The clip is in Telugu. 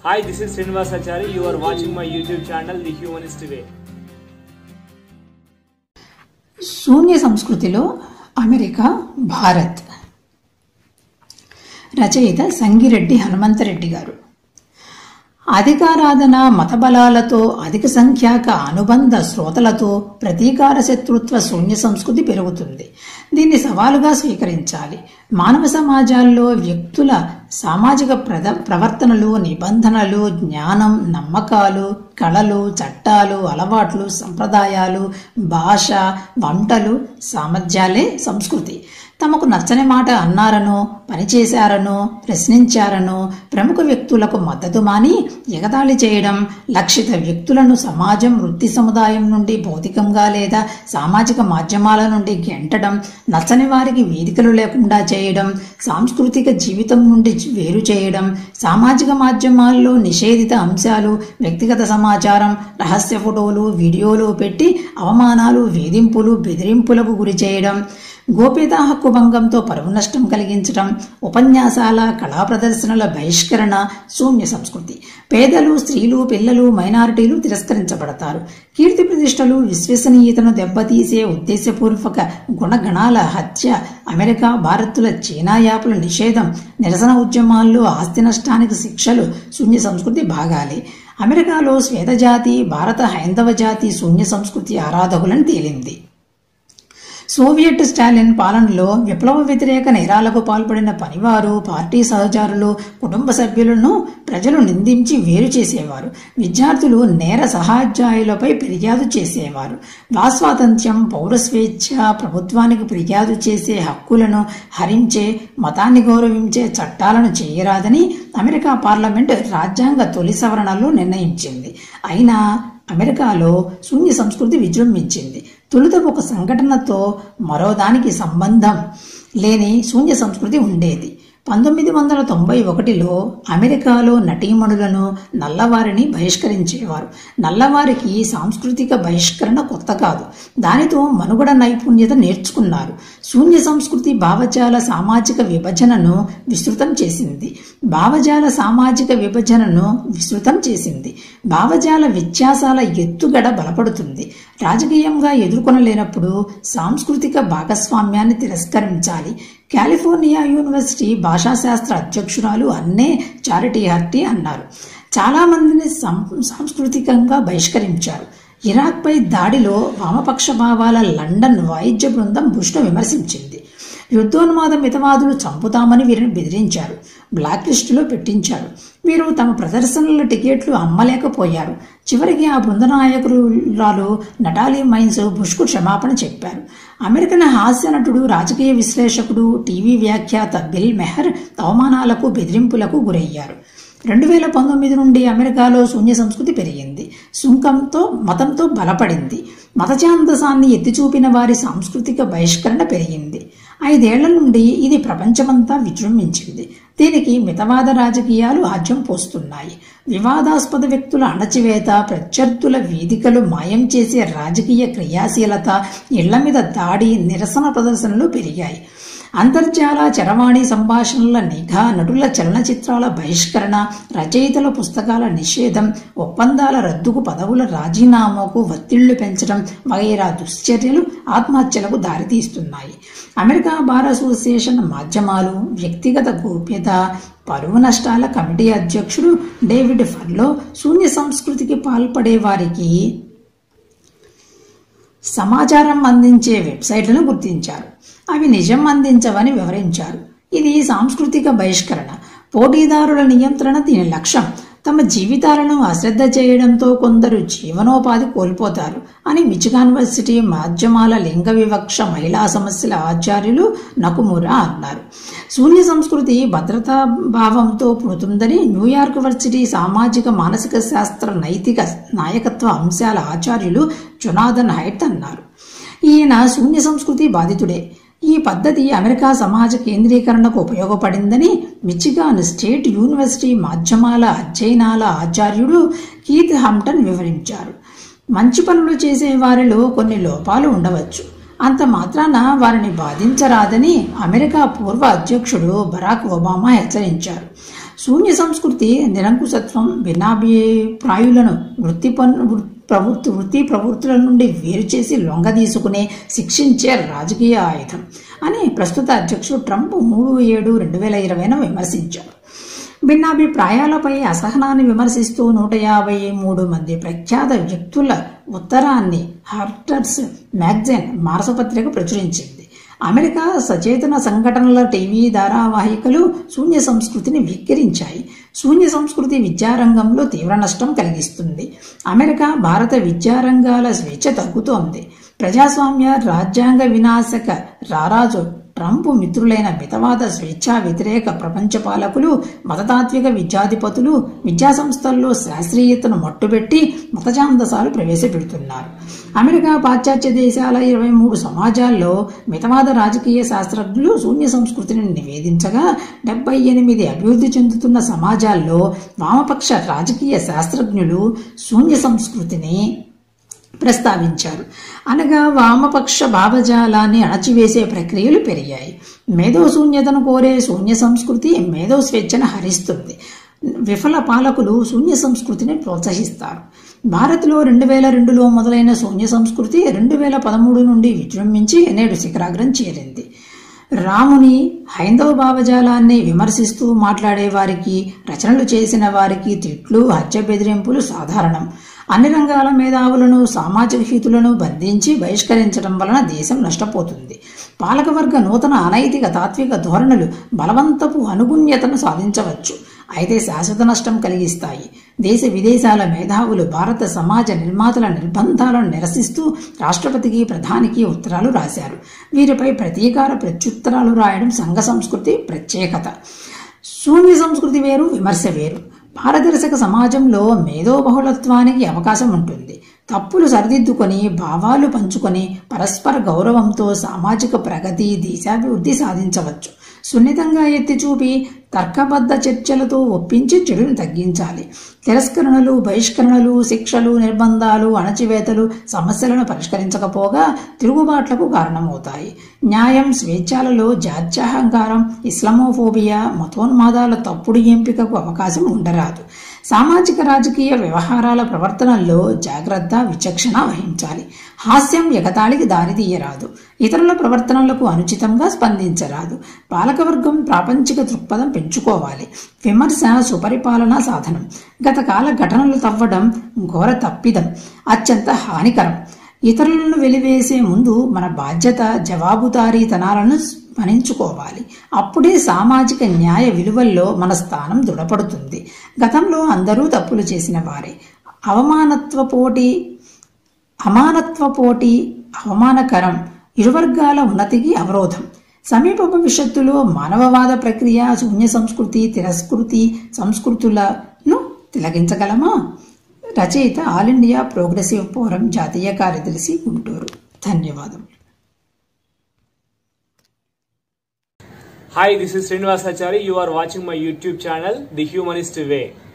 Hi, this is Srinivasachari. You are watching my YouTube channel, The Humanist Way. శూన్య సంస్కృతిలో అమెరికా భారత్ రచయిత సంగిరెడ్డి హనుమంతరెడ్డి గారు అధికారాధన మతబలాలతో అధిక సంఖ్యాక అనుబంధ శ్రోతలతో ప్రతీకార శత్రుత్వ శూన్య సంస్కృతి పెరుగుతుంది దీన్ని సవాలుగా స్వీకరించాలి మానవ సమాజాల్లో వ్యక్తుల సామాజిక ప్రద ప్రవర్తనలు నిబంధనలు జ్ఞానం నమ్మకాలు కళలు చట్టాలు అలవాట్లు సంప్రదాయాలు భాష వంటలు సామర్థ్యాలే సంస్కృతి తమకు నచ్చని మాట అన్నారనో పనిచేశారనో ప్రశ్నించారనో ప్రముఖ వ్యక్తులకు మద్దతు మాని ఎగతాళి చేయడం లక్షిత వ్యక్తులను సమాజం వృత్తి సముదాయం నుండి భౌతికంగా లేదా సామాజిక మాధ్యమాల నుండి గెంటడం నచ్చని వారికి వేదికలు లేకుండా చేయడం సాంస్కృతిక జీవితం నుండి వేరు చేయడం సామాజిక మాధ్యమాల్లో నిషేధిత అంశాలు వ్యక్తిగత సమాచారం రహస్య ఫోటోలు వీడియోలు పెట్టి అవమానాలు వేధింపులు బెదిరింపులకు గురి చేయడం గోప్యతా హక్కు భంగంతో పరువు నష్టం కలిగించడం ఉపన్యాసాల కళా ప్రదర్శనల బహిష్కరణ శూన్య సంస్కృతి పేదలు స్త్రీలు పిల్లలు మైనారిటీలు తిరస్కరించబడతారు కీర్తి ప్రతిష్టలు విశ్వసనీయతను దెబ్బతీసే ఉద్దేశపూర్వక గుణగణాల హత్య అమెరికా భారత్తుల చైనా యాపుల నిషేధం నిరసన ఉద్యమాల్లో ఆస్తి నష్టానికి శిక్షలు శూన్య సంస్కృతి భాగాలే అమెరికాలో శ్వేతజాతి భారత హైందవ జాతి శూన్య సంస్కృతి ఆరాధకులని తేలింది సోవియట్ స్టాలిన్ పాలనలో విప్లవ వ్యతిరేక నేరాలకు పాల్పడిన పనివారు పార్టీ సహచరులు కుటుంబ సభ్యులను ప్రజలు నిందించి వేరు చేసేవారు విద్యార్థులు నేర సహాధ్యాయులపై ఫిర్యాదు చేసేవారు వాస్వాతంత్ర్యం పౌర స్వేచ్ఛ ప్రభుత్వానికి ఫిర్యాదు చేసే హక్కులను హరించే మతాన్ని గౌరవించే చట్టాలను చేయరాదని అమెరికా పార్లమెంట్ రాజ్యాంగ తొలి సవరణలో నిర్ణయించింది అయినా అమెరికాలో శూన్య సంస్కృతి విజృంభించింది తొలుత ఒక సంఘటనతో మరో దానికి సంబంధం లేని శూన్య సంస్కృతి ఉండేది పంతొమ్మిది వందల తొంభై ఒకటిలో అమెరికాలో నటీమణులను నల్లవారిని బహిష్కరించేవారు నల్లవారికి సాంస్కృతిక బహిష్కరణ కొత్త కాదు దానితో మనుగడ నైపుణ్యత నేర్చుకున్నారు శూన్య సంస్కృతి భావజాల సామాజిక విభజనను విస్తృతం చేసింది భావజాల సామాజిక విభజనను విస్తృతం చేసింది భావజాల వ్యత్యాసాల ఎత్తుగడ బలపడుతుంది రాజకీయంగా ఎదుర్కొనలేనప్పుడు సాంస్కృతిక భాగస్వామ్యాన్ని తిరస్కరించాలి కాలిఫోర్నియా యూనివర్సిటీ భాషాశాస్త్ర అధ్యక్షురాలు అన్నే చారిటీ హర్టీ అన్నారు చాలామందిని సాంస్కృతికంగా బహిష్కరించారు ఇరాక్పై దాడిలో వామపక్ష భావాల లండన్ వాయిద్య బృందం బుష్ను విమర్శించింది యుద్ధోన్మాద మితవాదులు చంపుతామని వీరిని బెదిరించారు బ్లాక్ లిస్టులో పెట్టించారు వీరు తమ ప్రదర్శనల టికెట్లు అమ్మలేకపోయారు చివరికి ఆ బృంద నాయకురాలు నటాలీ మైన్స్ బుష్కు క్షమాపణ చెప్పారు అమెరికన్ హాస్య నటుడు రాజకీయ విశ్లేషకుడు టీవీ వ్యాఖ్యాత బిల్ మెహర్ అవమానాలకు బెదిరింపులకు గురయ్యారు రెండు వేల పంతొమ్మిది నుండి అమెరికాలో శూన్య సంస్కృతి పెరిగింది సుంకంతో మతంతో బలపడింది మతఛాందసాన్ని ఎత్తిచూపిన వారి సాంస్కృతిక బహిష్కరణ పెరిగింది ఐదేళ్ల నుండి ఇది ప్రపంచమంతా విజృంభించింది దీనికి మితవాద రాజకీయాలు ఆజ్యం పోస్తున్నాయి వివాదాస్పద వ్యక్తుల అణచివేత ప్రత్యర్థుల వేదికలు మాయం చేసే రాజకీయ క్రియాశీలత ఇళ్ల మీద దాడి నిరసన ప్రదర్శనలు పెరిగాయి అంతర్జాల చరవాణి సంభాషణల నిఘా నటుల చలనచిత్రాల బహిష్కరణ రచయితల పుస్తకాల నిషేధం ఒప్పందాల రద్దుకు పదవుల రాజీనామాకు ఒత్తిళ్లు పెంచడం వగైరా దుశ్చర్యలు ఆత్మహత్యలకు దారితీస్తున్నాయి అమెరికా బార్ అసోసియేషన్ మాధ్యమాలు వ్యక్తిగత గోప్యత పరువు నష్టాల కమిటీ అధ్యక్షుడు డేవిడ్ ఫర్లో శూన్య సంస్కృతికి పాల్పడే వారికి సమాచారం అందించే వెబ్సైట్లను గుర్తించారు అవి నిజం అందించవని వివరించారు ఇది సాంస్కృతిక బహిష్కరణ పోటీదారుల నియంత్రణ దీని లక్ష్యం తమ జీవితాలను అశ్రద్ధ చేయడంతో కొందరు జీవనోపాధి కోల్పోతారు అని మిచిగాన్ యూనివర్సిటీ మాధ్యమాల లింగ వివక్ష మహిళా సమస్యల ఆచార్యులు నకుమురా అన్నారు శూన్య సంస్కృతి భద్రతా భావంతో పుడుతుందని న్యూయార్క్ యూనివర్సిటీ సామాజిక మానసిక శాస్త్ర నైతిక నాయకత్వ అంశాల ఆచార్యులు జొనాథన్ హైట్ అన్నారు ఈయన శూన్య సంస్కృతి బాధితుడే ఈ పద్ధతి అమెరికా సమాజ కేంద్రీకరణకు ఉపయోగపడిందని మిచిగాన్ స్టేట్ యూనివర్సిటీ మాధ్యమాల అధ్యయనాల ఆచార్యుడు కీత్ హంప్టన్ వివరించారు మంచి పనులు చేసే వారిలో కొన్ని లోపాలు ఉండవచ్చు అంత మాత్రాన వారిని బాధించరాదని అమెరికా పూర్వ అధ్యక్షుడు బరాక్ ఒబామా హెచ్చరించారు శూన్య సంస్కృతి నిరంకుశత్వం భిన్నాభిప్రాయులను వృత్తి పన్ను వృ- ప్రవృత్తి వృత్తి ప్రవృత్తుల నుండి వేరు చేసి లొంగ తీసుకునే శిక్షించే రాజకీయ ఆయుధం అని ప్రస్తుత అధ్యక్షుడు ట్రంప్ మూడు ఏడు రెండు వేల ఇరవైన విమర్శించారు భిన్నాభిప్రాయాలపై అసహనాన్ని విమర్శిస్తూ నూట యాభై మూడు మంది ప్రఖ్యాత వ్యక్తుల ఉత్తరాన్ని హార్టర్స్ మ్యాగజైన్ మాసపత్రిక ప్రచురించింది అమెరికా సచేతన సంఘటనల టీవీ ధారావాహికలు శూన్య సంస్కృతిని విక్కిరించాయి శూన్య సంస్కృతి విద్యారంగంలో తీవ్ర నష్టం కలిగిస్తుంది అమెరికా భారత విద్యారంగాల స్వేచ్ఛ తగ్గుతోంది ప్రజాస్వామ్య రాజ్యాంగ వినాశక రారాజు ట్రంప్ మిత్రులైన మితవాద స్వేచ్ఛా వ్యతిరేక ప్రపంచ పాలకులు మతతాత్విక విద్యాధిపతులు విద్యాసంస్థల్లో శాస్త్రీయతను మట్టుబెట్టి మతజాందసాలు ప్రవేశపెడుతున్నారు అమెరికా పాశ్చాత్య దేశాల ఇరవై మూడు సమాజాల్లో మితవాద రాజకీయ శాస్త్రజ్ఞులు శూన్య సంస్కృతిని నివేదించగా డెబ్బై ఎనిమిది అభివృద్ధి చెందుతున్న సమాజాల్లో వామపక్ష రాజకీయ శాస్త్రజ్ఞులు శూన్య సంస్కృతిని ప్రస్తావించారు అనగా వామపక్ష భావజాలాన్ని అణచివేసే ప్రక్రియలు పెరిగాయి మేధో శూన్యతను కోరే శూన్య సంస్కృతి మేధో స్వేచ్ఛను హరిస్తుంది విఫల పాలకులు శూన్య సంస్కృతిని ప్రోత్సహిస్తారు భారత్లో రెండు వేల రెండులో మొదలైన శూన్య సంస్కృతి రెండు వేల పదమూడు నుండి విజృంభించి నేడు శిఖరాగ్రం చేరింది రాముని హైందవ భావజాలాన్ని విమర్శిస్తూ మాట్లాడే వారికి రచనలు చేసిన వారికి తిట్లు హత్య బెదిరింపులు సాధారణం అన్ని రంగాల మేధావులను సామాజిక హితులను బంధించి బహిష్కరించడం వలన దేశం నష్టపోతుంది పాలకవర్గ నూతన అనైతిక తాత్విక ధోరణులు బలవంతపు అనుగుణ్యతను సాధించవచ్చు అయితే శాశ్వత నష్టం కలిగిస్తాయి దేశ విదేశాల మేధావులు భారత సమాజ నిర్మాతల నిర్బంధాలను నిరసిస్తూ రాష్ట్రపతికి ప్రధానికి ఉత్తరాలు రాశారు వీరిపై ప్రతీకార ప్రత్యుత్తరాలు రాయడం సంఘ సంస్కృతి ప్రత్యేకత శూన్య సంస్కృతి వేరు విమర్శ వేరు పారదర్శక సమాజంలో మేధోబహుళత్వానికి అవకాశం ఉంటుంది తప్పులు సరిదిద్దుకొని భావాలు పంచుకొని పరస్పర గౌరవంతో సామాజిక ప్రగతి దేశాభివృద్ధి సాధించవచ్చు సున్నితంగా ఎత్తి చూపి తర్కబద్ధ చర్చలతో ఒప్పించి చెడును తగ్గించాలి తిరస్కరణలు బహిష్కరణలు శిక్షలు నిర్బంధాలు అణచివేతలు సమస్యలను పరిష్కరించకపోగా తిరుగుబాట్లకు కారణమవుతాయి న్యాయం స్వేచ్ఛాలలో జాత్యహంకారం ఇస్లామోఫోబియా మతోన్మాదాల తప్పుడు ఎంపికకు అవకాశం ఉండరాదు సామాజిక రాజకీయ వ్యవహారాల ప్రవర్తనల్లో జాగ్రత్త విచక్షణ వహించాలి హాస్యం ఎగతాళికి దారితీయరాదు ఇతరుల ప్రవర్తనలకు అనుచితంగా స్పందించరాదు పాలకవర్గం ప్రాపంచిక దృక్పథం పెంచుకోవాలి విమర్శ సుపరిపాలనా సాధనం గతకాల ఘటనలు తవ్వడం ఘోర తప్పిదం అత్యంత హానికరం ఇతరులను వెలివేసే ముందు మన బాధ్యత జవాబుదారీతనాలను స్మరించుకోవాలి అప్పుడే సామాజిక న్యాయ విలువల్లో మన స్థానం దృఢపడుతుంది గతంలో అందరూ తప్పులు చేసిన వారే అవమానత్వ పోటీ అమానత్వ పోటీ అవమానకరం ఇరువర్గాల ఉన్నతికి అవరోధం సమీప భవిష్యత్తులో మానవవాద ప్రక్రియ శూన్య సంస్కృతి తిరస్కృతి సంస్కృతులను తిలగించగలమా రచయిత ఆల్ ఇండియా ప్రోగ్రెసివ్ ఫోరం జాతీయ కార్యదర్శి గుంటూరు ధన్యవాదములు Hi, this is Srinivasachari. You are watching my YouTube channel, The Humanist Way.